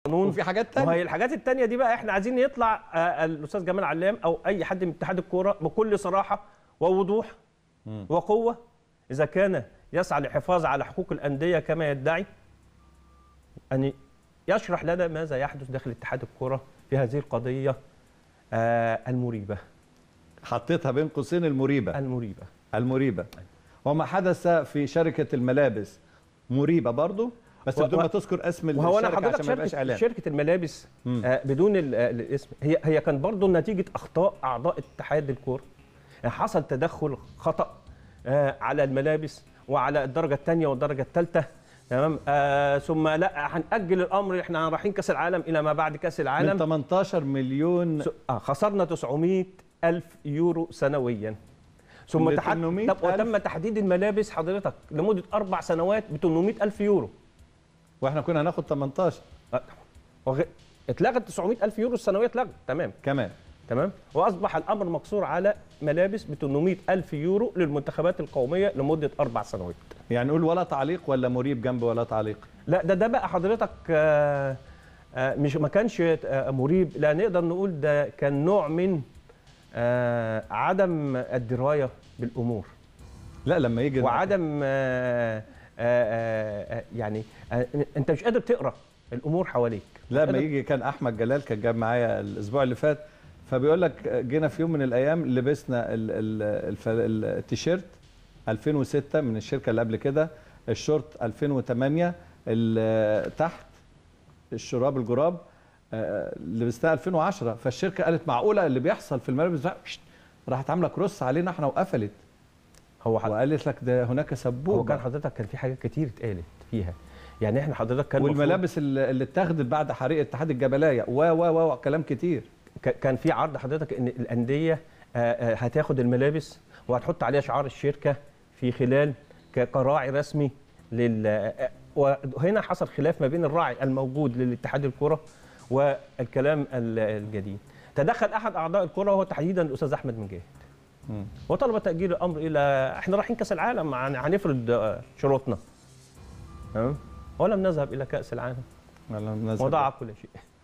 قانون وفي حاجات تانية. وهي الحاجات التانية دي بقى احنا عايزين يطلع آه، الاستاذ جمال علام او اي حد من اتحاد الكوره بكل صراحه ووضوح وقوه اذا كان يسعى للحفاظ على حقوق الانديه كما يدعي ان يشرح لنا ماذا يحدث داخل اتحاد الكوره في هذه القضيه آه، المريبه حطيتها بين قوسين المريبه المريبه المريبه وما حدث في شركه الملابس مريبه برضو بس و- بدون و- ما تذكر اسم وهو انا الشركه حضرتك عشان ما يبقاش شركه اعلان شركه الملابس مم. آه بدون ال- آه، الاسم هي هي كان برضه نتيجه اخطاء اعضاء اتحاد الكوره يعني حصل تدخل خطا آه على الملابس وعلى الدرجه الثانيه والدرجه الثالثه تمام آه ثم لا هنأجل الامر احنا رايحين كاس العالم الى ما بعد كاس من العالم 18 مليون س- آه خسرنا 900 ألف يورو سنويا ثم ل تحد... 800 طب وتم تحديد الملابس حضرتك لمده اربع سنوات ب 800 ألف يورو واحنا كنا هناخد 18 آه، وغ... اتلغت 900 ألف يورو السنويه اتلغت تمام كمان تمام واصبح الامر مقصور على ملابس ب 800 الف يورو للمنتخبات القوميه لمده اربع سنوات يعني نقول ولا تعليق ولا مريب جنب ولا تعليق لا ده ده بقى حضرتك آه، آه، مش ما كانش آه، مريب لا نقدر نقول ده كان نوع من آه، عدم الدرايه بالامور لا لما يجي وعدم آه، آه، آه، يعني آه، انت مش قادر تقرا الامور حواليك لا مش لما قادر- يجي كان احمد جلال كان جاب معايا الاسبوع اللي فات فبيقول لك جينا في يوم من الايام لبسنا ال- ال- الف- ال- التيشيرت 2006 من الشركه اللي قبل كده الشورت 2008 ال- تحت الشراب الجراب آه، لبستها 2010 فالشركه قالت معقوله اللي بيحصل في الملابس ده شت، راحت عامله كروس علينا احنا وقفلت هو حضرتك وقالت لك ده هناك سبوبه هو كان حضرتك كان في حاجات كتير اتقالت فيها يعني احنا حضرتك كان المفروض- والملابس اللي اللي اتاخدت بعد حريق اتحاد الجبلايه و و و كلام كتير ك- كان في عرض حضرتك ان الانديه آه، آه، هتاخد الملابس وهتحط عليها شعار الشركه في خلال ك- كراعي رسمي لل آه، وهنا حصل خلاف ما بين الراعي الموجود للاتحاد الكره والكلام ال- الجديد تدخل احد اعضاء الكره وهو تحديدا الاستاذ احمد مجاهد مم. وطلب تاجيل الامر الى احنا رايحين كاس العالم هن- هنفرض آه، شروطنا تمام ولم نذهب الى كاس العالم ولا نزل. وضاع كل شيء